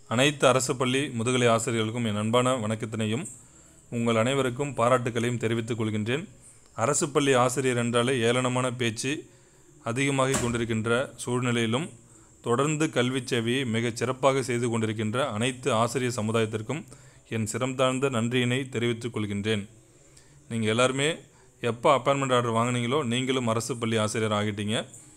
அனைத்து அரசு பள்ளி முதுகலை ஆசிரியர்களுக்கும் என் அன்பான வணக்கத்தினையும் உங்கள் அனைவருக்கும் பாராட்டுக்களையும் தெரிவித்துக் கொள்கின்றேன் அரசு பள்ளி ஆசிரியர் என்றாலே ஏளனமான பேச்சு அதிகமாகிக் கொண்டிருக்கின்ற சூழ்நிலையிலும் தொடர்ந்து கல்வி சேவையை மிகச் சிறப்பாக செய்து கொண்டிருக்கின்ற அனைத்து ஆசிரியர் சமுதாயத்திற்கும் என் சிரம் தாழ்ந்த நன்றியினை தெரிவித்துக் கொள்கின்றேன் நீங்கள் எல்லாருமே எப்போ அப்பாயின்மெண்ட் ஆர்டர் வாங்குனீங்களோ நீங்களும் அரசு பள்ளி ஆசிரியர் ஆகிட்டீங்க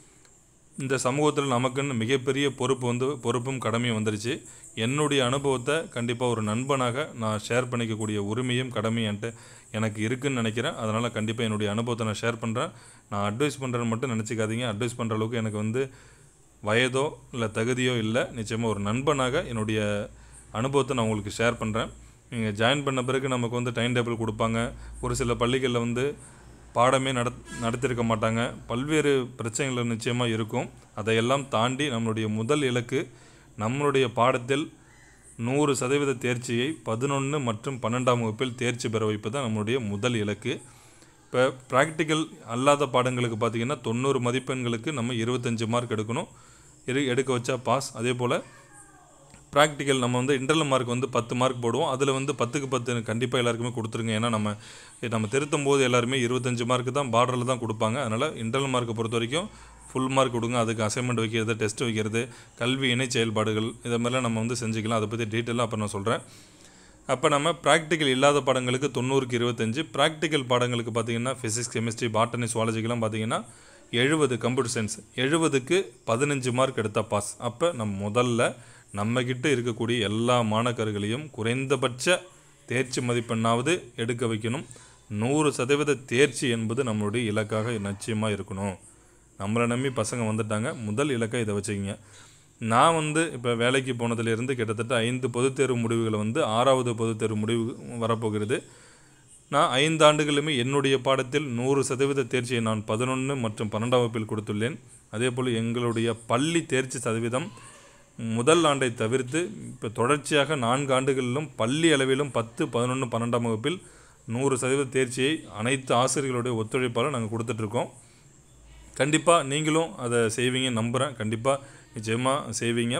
இந்த சமூகத்தில் நமக்குன்னு மிகப்பெரிய பொறுப்பு வந்து பொறுப்பும் கடமையும் வந்துருச்சு என்னுடைய அனுபவத்தை கண்டிப்பாக ஒரு நண்பனாக நான் ஷேர் பண்ணிக்கக்கூடிய உரிமையும் கடமையும் என்கிட்ட எனக்கு இருக்குன்னு நினைக்கிறேன் அதனால் கண்டிப்பாக என்னுடைய அனுபவத்தை நான் ஷேர் பண்ணுறேன் நான் அட்வைஸ் பண்ணுறேன்னு மட்டும் நினச்சிக்காதீங்க அட்வைஸ் பண்ணுற அளவுக்கு எனக்கு வந்து வயதோ இல்லை தகுதியோ இல்லை நிச்சயமாக ஒரு நண்பனாக என்னுடைய அனுபவத்தை நான் உங்களுக்கு ஷேர் பண்ணுறேன் நீங்கள் ஜாயின் பண்ண பிறகு நமக்கு வந்து டைம் டேபிள் கொடுப்பாங்க ஒரு சில பள்ளிகளில் வந்து பாடமே நட நடத்திருக்க மாட்டாங்க பல்வேறு பிரச்சனைகள் நிச்சயமாக இருக்கும் அதையெல்லாம் தாண்டி நம்மளுடைய முதல் இலக்கு நம்மளுடைய பாடத்தில் நூறு சதவீத தேர்ச்சியை பதினொன்று மற்றும் பன்னெண்டாம் வகுப்பில் தேர்ச்சி பெற வைப்பது தான் நம்மளுடைய முதல் இலக்கு இப்போ ப்ராக்டிக்கல் அல்லாத பாடங்களுக்கு பார்த்திங்கன்னா தொண்ணூறு மதிப்பெண்களுக்கு நம்ம இருபத்தஞ்சி மார்க் எடுக்கணும் இரு எடுக்க வச்சா பாஸ் அதே போல் ப்ராக்டிக்கல் நம்ம வந்து இன்டர்னல் மார்க் வந்து பத்து மார்க் போடுவோம் அதில் வந்து பத்துக்கு பத்து கண்டிப்பாக எல்லாருக்குமே கொடுத்துருங்க ஏன்னா நம்ம நம்ம திருத்தும் போது எல்லாருமே இருபத்தஞ்சி மார்க்கு தான் பார்டரில் தான் கொடுப்பாங்க அதனால் இன்டர்னல் மார்க்கை பொறுத்த வரைக்கும் ஃபுல் மார்க் கொடுங்க அதுக்கு அசைன்மெண்ட் வைக்கிறது டெஸ்ட் வைக்கிறது கல்வி இணை செயல்பாடுகள் இதை மாதிரிலாம் நம்ம வந்து செஞ்சுக்கலாம் அதை பற்றி டீட்டெயிலாக அப்புறம் நான் சொல்கிறேன் அப்போ நம்ம ப்ராக்டிக்கல் இல்லாத பாடங்களுக்கு தொண்ணூறுக்கு இருபத்தஞ்சு ப்ராக்டிக்கல் பாடங்களுக்கு பார்த்தீங்கன்னா ஃபிசிக்ஸ் கெமிஸ்ட்ரி பாட்டனி சுவாலஜிக்கெல்லாம் பார்த்தீங்கன்னா எழுபது கம்ப்யூட்டர் சயின்ஸ் எழுபதுக்கு பதினஞ்சு மார்க் எடுத்தால் பாஸ் அப்போ நம்ம முதல்ல நம்மக்கிட்ட இருக்கக்கூடிய எல்லா மாணக்கர்களையும் குறைந்தபட்ச தேர்ச்சி மதிப்பெண்ணாவது எடுக்க வைக்கணும் நூறு சதவீத தேர்ச்சி என்பது நம்மளுடைய இலக்காக நிச்சயமாக இருக்கணும் நம்மளை நம்பி பசங்க வந்துட்டாங்க முதல் இலக்கை இதை வச்சுக்கிங்க நான் வந்து இப்போ வேலைக்கு போனதுலேருந்து கிட்டத்தட்ட ஐந்து பொதுத் தேர்வு முடிவுகளை வந்து ஆறாவது பொதுத் தேர்வு முடிவு வரப்போகிறது நான் ஐந்து ஆண்டுகளுமே என்னுடைய பாடத்தில் நூறு சதவீத தேர்ச்சியை நான் பதினொன்று மற்றும் பன்னெண்டாம் வகுப்பில் கொடுத்துள்ளேன் அதே போல் எங்களுடைய பள்ளி தேர்ச்சி சதவீதம் முதல் ஆண்டை தவிர்த்து இப்போ தொடர்ச்சியாக நான்கு ஆண்டுகளிலும் பள்ளி அளவிலும் பத்து பதினொன்று பன்னெண்டாம் வகுப்பில் நூறு சதவீத தேர்ச்சியை அனைத்து ஆசிரியர்களுடைய ஒத்துழைப்பால் நாங்கள் கொடுத்துட்ருக்கோம் கண்டிப்பாக நீங்களும் அதை செய்வீங்க நம்புகிறேன் கண்டிப்பாக நிச்சயமாக செய்வீங்க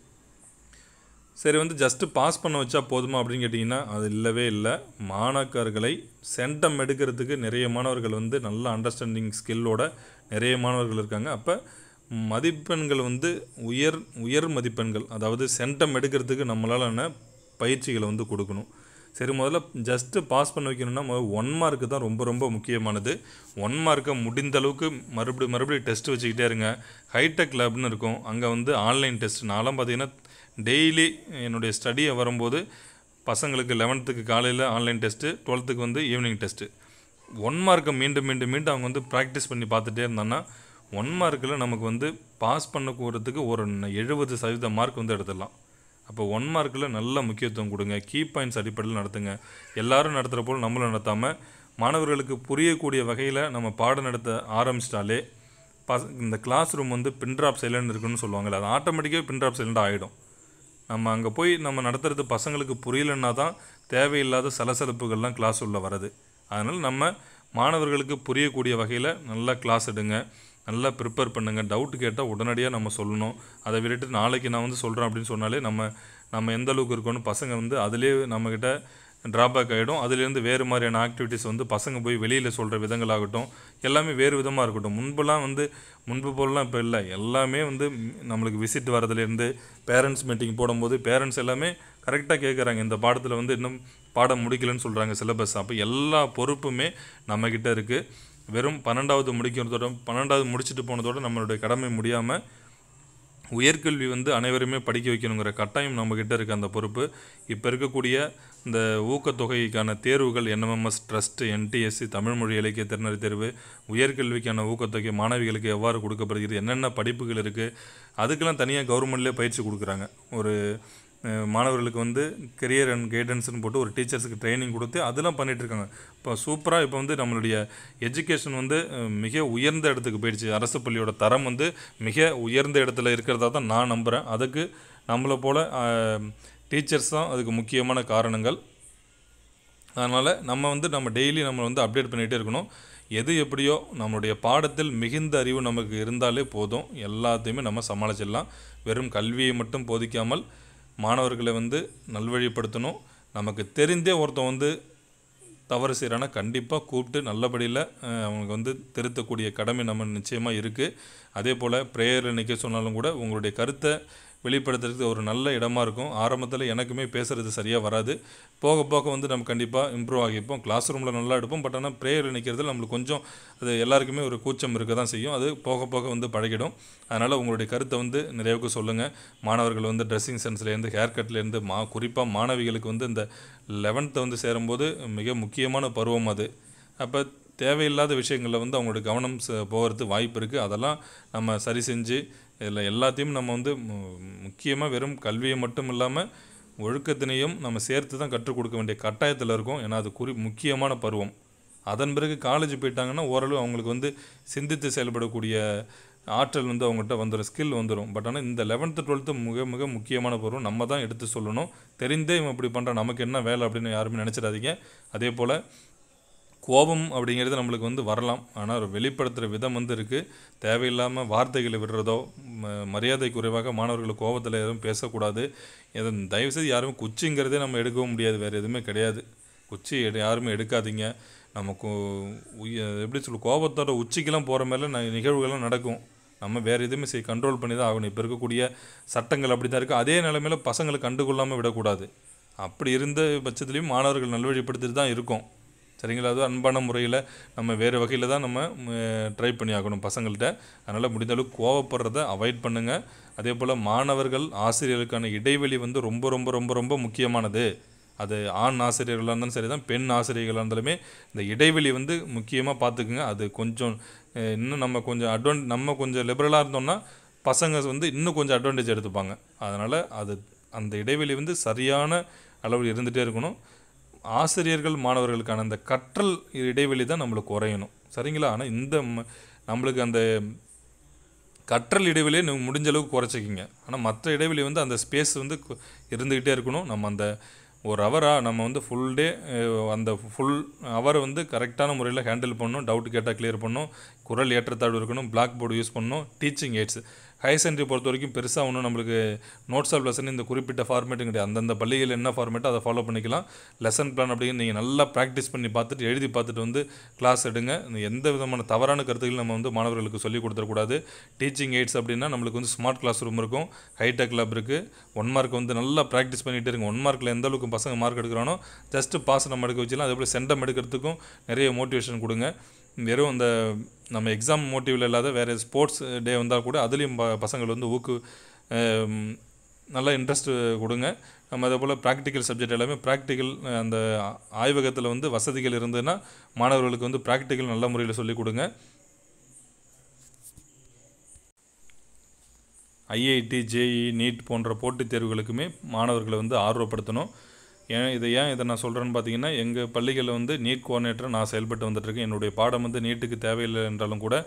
சரி வந்து ஜஸ்ட்டு பாஸ் பண்ண வச்சா போதுமா அப்படின்னு கேட்டிங்கன்னா அது இல்லவே இல்லை மாணாக்கர்களை சென்டம் எடுக்கிறதுக்கு நிறைய மாணவர்கள் வந்து நல்ல அண்டர்ஸ்டாண்டிங் ஸ்கில்லோட நிறைய மாணவர்கள் இருக்காங்க அப்போ மதிப்பெண்கள் வந்து உயர் உயர் மதிப்பெண்கள் அதாவது சென்டம் எடுக்கிறதுக்கு நம்மளாலான பயிற்சிகளை வந்து கொடுக்கணும் சரி முதல்ல ஜஸ்ட்டு பாஸ் பண்ண வைக்கணும்னா முதல்ல ஒன் மார்க்கு தான் ரொம்ப ரொம்ப முக்கியமானது ஒன் மார்க்கை முடிந்த அளவுக்கு மறுபடியும் மறுபடியும் டெஸ்ட் வச்சுக்கிட்டே இருங்க ஹைடெக் லேப்னு இருக்கும் அங்கே வந்து ஆன்லைன் டெஸ்ட் நான்லாம் பார்த்தீங்கன்னா டெய்லி என்னுடைய ஸ்டடியை வரும்போது பசங்களுக்கு லெவன்த்துக்கு காலையில் ஆன்லைன் டெஸ்ட்டு டுவெல்த்துக்கு வந்து ஈவினிங் டெஸ்ட்டு ஒன் மார்க்கை மீண்டும் மீண்டும் மீண்டும் அவங்க வந்து ப்ராக்டிஸ் பண்ணி பார்த்துட்டே இருந்தாங்கன்னா ஒன் மார்க்கில் நமக்கு வந்து பாஸ் பண்ண போகிறதுக்கு ஒரு எழுபது சதவீத மார்க் வந்து எடுத்துடலாம் அப்போ ஒன் மார்க்கில் நல்ல முக்கியத்துவம் கொடுங்க கீ பாயிண்ட்ஸ் அடிப்படையில் நடத்துங்க எல்லாரும் நடத்துகிற போல் நம்மளும் நடத்தாமல் மாணவர்களுக்கு புரியக்கூடிய வகையில் நம்ம பாடம் நடத்த ஆரம்பிச்சிட்டாலே பஸ் இந்த கிளாஸ் ரூம் வந்து பின்ட்ராப் சைலண்ட் இருக்குன்னு சொல்லுவாங்கள்ல அது ஆட்டோமேட்டிக்காக பின்ட்ராப் சைலண்ட் ஆகிடும் நம்ம அங்கே போய் நம்ம நடத்துறது பசங்களுக்கு புரியலன்னா தான் தேவையில்லாத சலசலப்புகள்லாம் கிளாஸ் உள்ள வருது அதனால் நம்ம மாணவர்களுக்கு புரியக்கூடிய வகையில் நல்லா கிளாஸ் எடுங்க நல்லா ப்ரிப்பேர் பண்ணுங்கள் டவுட் கேட்டால் உடனடியாக நம்ம சொல்லணும் அதை விட்டுட்டு நாளைக்கு நான் வந்து சொல்கிறேன் அப்படின்னு சொன்னாலே நம்ம நம்ம எந்த அளவுக்கு இருக்கோன்னு பசங்க வந்து அதிலே நம்மக்கிட்ட ட்ராபேக் ஆகிடும் அதுலேருந்து வேறு மாதிரியான ஆக்டிவிட்டீஸ் வந்து பசங்க போய் வெளியில் சொல்கிற விதங்களாகட்டும் எல்லாமே வேறு விதமாக இருக்கட்டும் முன்பெல்லாம் வந்து முன்பு போலலாம் இப்போ இல்லை எல்லாமே வந்து நம்மளுக்கு விசிட் வரதுலேருந்து பேரண்ட்ஸ் மீட்டிங் போடும்போது பேரண்ட்ஸ் எல்லாமே கரெக்டாக கேட்குறாங்க இந்த பாடத்தில் வந்து இன்னும் பாடம் முடிக்கலன்னு சொல்கிறாங்க சிலபஸ் அப்போ எல்லா பொறுப்புமே நம்மக்கிட்ட இருக்குது வெறும் பன்னெண்டாவது முடிக்கிறதோட பன்னெண்டாவது முடிச்சுட்டு போனதோட நம்மளுடைய கடமை முடியாமல் உயர்கல்வி வந்து அனைவருமே படிக்க வைக்கணுங்கிற கட்டாயம் நம்மக்கிட்ட இருக்க அந்த பொறுப்பு இப்போ இருக்கக்கூடிய இந்த ஊக்கத்தொகைக்கான தேர்வுகள் என்எம்எம்எஸ் ட்ரஸ்ட் என்டிஎஸ்சி தமிழ் மொழி இலக்கிய திறனறி தேர்வு உயர்கல்விக்கான ஊக்கத்தொகை மாணவிகளுக்கு எவ்வாறு கொடுக்கப்படுகிறது என்னென்ன படிப்புகள் இருக்குது அதுக்கெல்லாம் தனியாக கவர்மெண்ட்லேயே பயிற்சி கொடுக்குறாங்க ஒரு மாணவர்களுக்கு வந்து கெரியர் அண்ட் கைடன்ஸ்னு போட்டு ஒரு டீச்சர்ஸுக்கு ட்ரைனிங் கொடுத்து அதெல்லாம் பண்ணிகிட்ருக்காங்க இப்போ சூப்பராக இப்போ வந்து நம்மளுடைய எஜுகேஷன் வந்து மிக உயர்ந்த இடத்துக்கு போயிடுச்சு அரசு பள்ளியோட தரம் வந்து மிக உயர்ந்த இடத்துல இருக்கிறதா தான் நான் நம்புகிறேன் அதுக்கு நம்மளை போல் டீச்சர்ஸ் தான் அதுக்கு முக்கியமான காரணங்கள் அதனால் நம்ம வந்து நம்ம டெய்லி நம்ம வந்து அப்டேட் பண்ணிகிட்டே இருக்கணும் எது எப்படியோ நம்மளுடைய பாடத்தில் மிகுந்த அறிவு நமக்கு இருந்தாலே போதும் எல்லாத்தையுமே நம்ம சமாளிச்சிடலாம் வெறும் கல்வியை மட்டும் போதிக்காமல் மாணவர்களை வந்து நல்வழிப்படுத்தணும் நமக்கு தெரிந்தே ஒருத்தன் வந்து தவறு செய்கிறான்னா கண்டிப்பாக கூப்பிட்டு நல்லபடியில் அஹ், அவங்களுக்கு வந்து திருத்தக்கூடிய கடமை நம்ம நிச்சயமாக இருக்குது அதே போல் ப்ரேயரில் நிற்க சொன்னாலும் கூட உங்களுடைய கருத்தை வெளிப்படுத்துறதுக்கு ஒரு நல்ல இடமா இருக்கும் ஆரம்பத்தில் எனக்குமே பேசுகிறது சரியாக வராது போக போக வந்து நம்ம கண்டிப்பாக இம்ப்ரூவ் ஆகிப்போம் கிளாஸ் ரூமில் நல்லா எடுப்போம் பட் ஆனால் ப்ரேயரில் நிற்கிறதுல நம்மளுக்கு கொஞ்சம் அது எல்லாருக்குமே ஒரு கூச்சம் இருக்க தான் செய்யும் அது போக போக வந்து பழகிடும் அதனால் உங்களுடைய கருத்தை வந்து நிறையவுக்கு சொல்லுங்கள் மாணவர்கள் வந்து ட்ரெஸ்ஸிங் சென்ஸ்லேருந்து ஹேர் கட்லேருந்து மா குறிப்பாக மாணவிகளுக்கு வந்து இந்த லெவன்த்தை வந்து சேரும்போது மிக முக்கியமான பருவம் அது அப்போ தேவையில்லாத விஷயங்களில் வந்து அவங்களோட கவனம் ச- போகிறது வாய்ப்பு இருக்குது அதெல்லாம் நம்ம சரி செஞ்சு இதில் எல்லாத்தையும் நம்ம வந்து முக்கியமாக வெறும் கல்வியை மட்டும் இல்லாமல் ஒழுக்கத்தினையும் நம்ம சேர்த்து தான் கற்றுக் கொடுக்க வேண்டிய கட்டாயத்தில் இருக்கும் ஏன்னா அது குறி முக்கியமான பருவம் அதன் பிறகு காலேஜ் போயிட்டாங்கன்னா ஓரளவு அவங்களுக்கு வந்து சிந்தித்து செயல்படக்கூடிய ஆற்றல் வந்து அவங்ககிட்ட வந்துடும் ஸ்கில் வந்துடும் பட் ஆனால் இந்த லெவன்த்து டுவெல்த்து மிக மிக முக்கியமான பருவம் நம்ம தான் எடுத்து சொல்லணும் தெரிந்தே இவன் இப்படி பண்ணுறான் நமக்கு என்ன வேலை அப்படின்னு யாருமே நினச்சிடாதீங்க அதே போல் கோபம் அப்படிங்கிறது நம்மளுக்கு வந்து வரலாம் ஆனால் ஒரு வெளிப்படுத்துகிற விதம் வந்து இருக்குது தேவையில்லாமல் வார்த்தைகளை விடுறதோ ம- மரியாதை குறைவாக மாணவர்கள் கோபத்தில் எதுவும் பேசக்கூடாது எதை தயவுசெய்து யாரும் குச்சிங்கிறதே நம்ம எடுக்கவும் முடியாது வேறு எதுவுமே கிடையாது குச்சி எடு யாருமே எடுக்காதீங்க நமக்கு உய- எப்படி சொல்ல கோபத்தோட உச்சிக்கெல்லாம் போகிற மேலே ந- நிகழ்வுகள்லாம் நடக்கும் நம்ம வேறு எதுவுமே செய் கண்ட்ரோல் பண்ணி தான் ஆகணும் இப்போ இருக்கக்கூடிய சட்டங்கள் அப்படி தான் இருக்குது அதே நிலைமையில் பசங்களை கண்டுகொள்ளாமல் விடக்கூடாது அப்படி இருந்த பட்சத்துலேயும் மாணவர்கள் நல்வழிப்படுத்திட்டு தான் இருக்கோம் சரிங்களா அது அன்பான முறையில் நம்ம வேறு வகையில் தான் நம்ம ட்ரை பண்ணி ஆகணும் பசங்கள்கிட்ட அதனால் முடிந்த அளவுக்கு கோவப்படுறத அவாய்ட் பண்ணுங்கள் அதே போல் மாணவர்கள் ஆசிரியர்களுக்கான இடைவெளி வந்து ரொம்ப ரொம்ப ரொம்ப ரொம்ப முக்கியமானது அது ஆண் ஆசிரியர்களாக இருந்தாலும் சரி தான் பெண் ஆசிரியர்களாக இருந்தாலுமே இந்த இடைவெளி வந்து முக்கியமாக பார்த்துக்குங்க அது கொஞ்சம் அஹ், இன்னும் நம்ம கொஞ்சம் அட்வான் நம்ம கொஞ்சம் லிபரலாக இருந்தோம்னா பசங்க வந்து இன்னும் கொஞ்சம் அட்வான்டேஜ் எடுத்துப்பாங்க அதனால் அது அந்த இடைவெளி வந்து சரியான அளவில் இருந்துகிட்டே இருக்கணும் ஆசிரியர்கள் மாணவர்களுக்கான அந்த கற்றல் இடைவெளி தான் நம்மளுக்கு குறையணும் சரிங்களா ஆனால் இந்த ம- நம்மளுக்கு அந்த கற்றல் இடைவெளியை நீங்க முடிஞ்ச அளவுக்கு குறைச்சிக்கிங்க ஆனால் மற்ற இடைவெளி வந்து அந்த ஸ்பேஸ் வந்து கு- இருந்துக்கிட்டே இருக்கணும் நம்ம அந்த ஒரு ஹவராக நம்ம வந்து ஃபுல் டே அந்த ஃபுல் ஹவரை வந்து கரெக்டான முறையில் ஹேண்டில் பண்ணணும் டவுட் கேட்டால் கிளியர் பண்ணணும் குரல் ஏற்றத்தாழ்வு இருக்கணும் பிளாக் போர்டு யூஸ் பண்ணணும் டீச்சிங் எய்ட்ஸ் ஹையர் செகண்டரி பொறுத்த வரைக்கும் பெருசாக ஒன்றும் நம்மளுக்கு நோட்ஸ் ஆஃப் லெசன் இந்த குறிப்பிட்ட ஃபார்மேட்டும் கிடையாது அந்தந்த பள்ளிகள் என்ன ஃபார்மேட்டோ அதை ஃபாலோ பண்ணிக்கலாம் லெசன் பிளான் அப்படின்னு நீங்கள் நல்லா ப்ராக்டிஸ் பண்ணி பார்த்துட்டு எழுதி பார்த்துட்டு வந்து கிளாஸ் எடுங்க இந்த எந்த விதமான தவறான கருத்துக்கள் நம்ம வந்து மாணவர்களுக்கு சொல்லிக் கொடுத்துடக்கூடாது டீச்சிங் எய்ட்ஸ் அப்படின்னா நம்மளுக்கு வந்து ஸ்மார்ட் கிளாஸ் ரூம் இருக்கும் ஹைடெக் லேப் இருக்குது ஒன் மார்க் வந்து நல்லா ப்ராக்டிஸ் பண்ணிகிட்டே இருங்க ஒன் மார்க்கில் எந்த அளவுக்கு பசங்க மார்க் எடுக்கிறானோ ஜஸ்ட்டு பாஸ் நம்ம எடுக்க வச்சுக்கலாம் அதே போல் சென்டம் எடுக்கிறதுக்கும் நிறைய மோட்டிவேஷன் கொடுங்க வெறும் இந்த நம்ம எக்ஸாம் மோட்டிவில் இல்லாத வேறு ஸ்போர்ட்ஸ் டே வந்தால் கூட அதுலேயும் ப பசங்கள் வந்து ஊக்கு அம், நல்லா இன்ட்ரெஸ்ட் கொடுங்க நம்ம அதே போல் ப்ராக்டிக்கல் சப்ஜெக்ட் எல்லாமே ப்ராக்டிக்கல் அந்த ஆ- ஆய்வகத்தில் வந்து வசதிகள் இருந்ததுன்னா மாணவர்களுக்கு வந்து ப்ராக்டிக்கல் நல்ல முறையில் சொல்லிக் கொடுங்க ஐஐடி ஜேஇ நீட் போன்ற போட்டித் தேர்வுகளுக்குமே மாணவர்களை வந்து ஆர்வப்படுத்தணும் ஏன் இதை ஏன் இதை நான் சொல்கிறேன்னு பார்த்தீங்கன்னா எங்கள் பள்ளிகளில் வந்து நீட் கோஆர்டினேட்டர் நான் செயல்பட்டு வந்துட்டுருக்கேன் என்னுடைய பாடம் வந்து நீட்டுக்கு தேவையில்லை என்றாலும் கூட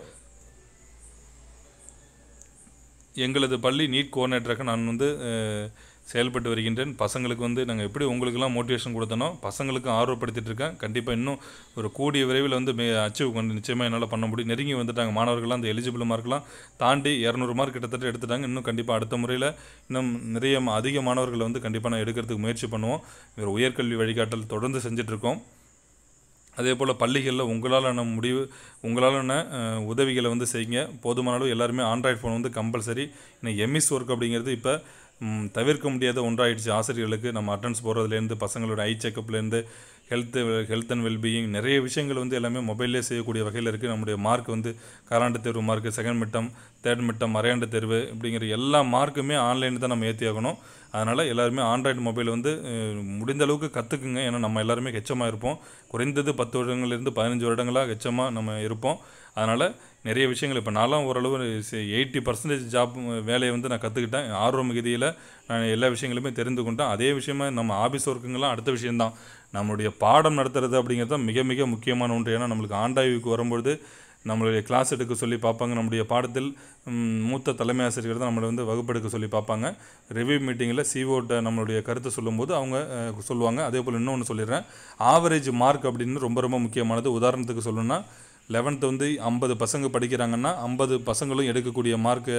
எங்களது பள்ளி நீட் கோஆர்டினேட்டராக நான் வந்து அஹ், செயல்பட்டு வருகின்றேன் பசங்களுக்கு வந்து நாங்கள் எப்படி உங்களுக்கெல்லாம் மோட்டிவேஷன் கொடுத்தனோ பசங்களுக்கும் ஆர்வப்படுத்திட்டு இருக்கேன் கண்டிப்பாக இன்னும் ஒரு கூடிய விரைவில் வந்து மே அச்சீவ் பண்ணி நிச்சயமாக என்னால் பண்ண முடியும் நெருங்கி வந்துட்டாங்க மாணவர்கள்லாம் அந்த எலிஜிபிள் மார்க்லாம் தாண்டி இரநூறு மார்க் கிட்டத்தட்ட எடுத்துட்டாங்க இன்னும் கண்டிப்பாக அடுத்த முறையில் இன்னும் நிறைய ம- அதிக மாணவர்களை வந்து கண்டிப்பாக நான் எடுக்கிறதுக்கு முயற்சி பண்ணுவோம் ஒரு உயர்கல்வி வழிகாட்டல் தொடர்ந்து செஞ்சிட்ருக்கோம் அதே போல் பள்ளிகளில் உங்களாலான முடிவு உங்களாலான அஹ், உதவிகளை வந்து செய்யுங்க போதுமான அளவு எல்லாருமே ஆண்ட்ராய்ட் ஃபோன் வந்து கம்பல்சரி இன்னைக்கு எம்இஸ் ஒர்க் அப்படிங்கிறது இப்போ ம், தவிர்க்க முடியாத ஒன்றாயிடுச்சு ஆசிரியர்களுக்கு நம்ம அட்டன்ஸ் போடுறதுலேருந்து பசங்களோட ஐ செக்கப்லேருந்து ஹெல்த்து ஹெல்த் அண்ட் வெல்பீயிங் நிறைய விஷயங்கள் வந்து எல்லாமே மொபைல்லே செய்யக்கூடிய வகையில் இருக்குது நம்முடைய மார்க் வந்து காலாண்டு தேர்வு mark second midterm third midterm அரையாண்டு தேர்வு இப்படிங்கிற எல்லா மார்க்குமே ஆன்லைன் தான் நம்ம ஏற்றி ஆகணும் அதனால் எல்லாருமே ஆண்ட்ராய்டு மொபைல் வந்து அஹ், முடிந்த அளவுக்கு கற்றுக்குங்க ஏன்னா நம்ம எல்லாருமே ஹெச்சமாக இருப்போம் குறைந்தது பத்து வருடங்கள்லேருந்து பதினஞ்சு வருடங்களாக ஹெச்சமாக நம்ம இருப்போம் அதனால் நிறைய விஷயங்கள் இப்போ நான்லாம் ஓரளவு எயிட்டி பர்சன்டேஜ் ஜாப் வேலையை வந்து நான் கற்றுக்கிட்டேன் ஆர்வ மிகுதியில் நான் எல்லா விஷயங்களுமே தெரிந்து கொண்டேன் அதே விஷயமா நம்ம ஆஃபீஸ் ஒர்க்குங்கெல்லாம் அடுத்த விஷயம்தான் நம்மளுடைய பாடம் நடத்துறது அப்படிங்கிறது தான் மிக மிக முக்கியமான ஒன்று ஏன்னா நம்மளுக்கு ஆண்டாய்வுக்கு வரும்பொழுது நம்மளுடைய கிளாஸ் எடுக்க சொல்லி பார்ப்பாங்க நம்முடைய பாடத்தில் ம், மூத்த தலைமை ஆசிரியர் தான் நம்மளை வந்து வகுப்பெடுக்க சொல்லி பார்ப்பாங்க ரிவ்யூ மீட்டிங்கில் சிஓட்ட நம்மளுடைய கருத்தை சொல்லும்போது அவங்க அஹ், சொல்லுவாங்க அதே போல் இன்னொன்று சொல்லிடுறேன் ஆவரேஜ் மார்க் அப்படின்னு ரொம்ப ரொம்ப முக்கியமானது உதாரணத்துக்கு சொல்லணும்னா லெவன்த்து வந்து ஐம்பது பசங்க படிக்கிறாங்கன்னா ஐம்பது பசங்களும் எடுக்கக்கூடிய மார்க்கு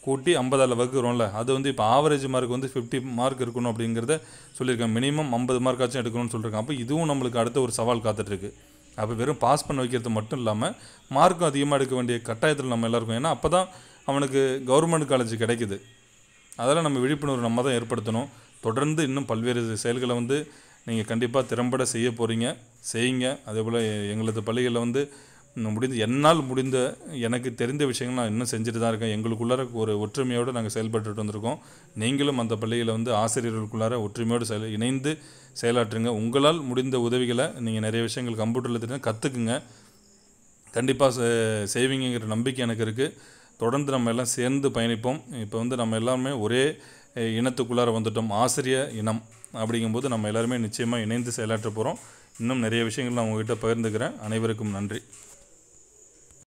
கூட்டி ஐம்பதால் வகுக்கிறோம்ல அது வந்து இப்போ ஆவரேஜ் மார்க் வந்து ஃபிஃப்டி மார்க் இருக்கணும் அப்படிங்கிறத சொல்லியிருக்கேன் மினிமம் ஐம்பது மார்க்காச்சும் எடுக்கணும்னு சொல்லியிருக்கேன் அப்போ இதுவும் நம்மளுக்கு அடுத்த ஒரு சவால் காத்துட்ருக்கு அப்போ வெறும் பாஸ் பண்ண வைக்கிறது மட்டும் இல்லாமல் மார்க்கும் அதிகமாக எடுக்க வேண்டிய கட்டாயத்தில் நம்ம எல்லாருக்கும் ஏன்னா அப்போ தான் அவனுக்கு கவர்மெண்ட் காலேஜ் கிடைக்குது அதெல்லாம் நம்ம விழிப்புணர்வு நம்ம தான் ஏற்படுத்தணும் தொடர்ந்து இன்னும் பல்வேறு செயல்களை வந்து நீங்கள் கண்டிப்பாக திறம்பட செய்ய போகிறீங்க செய்யுங்க அதே போல் எங்களது பள்ளிகளில் வந்து இன்னும் முடிந்த என்னால் முடிந்த எனக்கு தெரிந்த விஷயங்கள் நான் இன்னும் செஞ்சுட்டு தான் இருக்கேன் எங்களுக்குள்ளார ஒரு ஒற்றுமையோடு நாங்கள் செயல்பட்டுட்டு வந்திருக்கோம் நீங்களும் அந்த பள்ளியில் வந்து ஆசிரியர்களுக்குள்ளார ஒற்றுமையோடு செயல் இணைந்து செயலாற்றுங்க உங்களால் முடிந்த உதவிகளை நீங்கள் நிறைய விஷயங்கள் கம்ப்யூட்டரில் தெரிஞ்சு கற்றுக்குங்க கண்டிப்பாக செய்வீங்கிற நம்பிக்கை எனக்கு இருக்குது தொடர்ந்து நம்ம எல்லாம் சேர்ந்து பயணிப்போம் இப்போ வந்து நம்ம எல்லாருமே ஒரே அஹ், இனத்துக்குள்ளார வந்துட்டோம் ஆசிரிய இனம் அப்படிங்கும்போது நம்ம எல்லாருமே நிச்சயமாக இணைந்து செயலாற்ற போகிறோம் இன்னும் நிறைய விஷயங்கள் நான் உங்ககிட்ட பகிர்ந்துக்கிறேன் அனைவருக்கும் நன்றி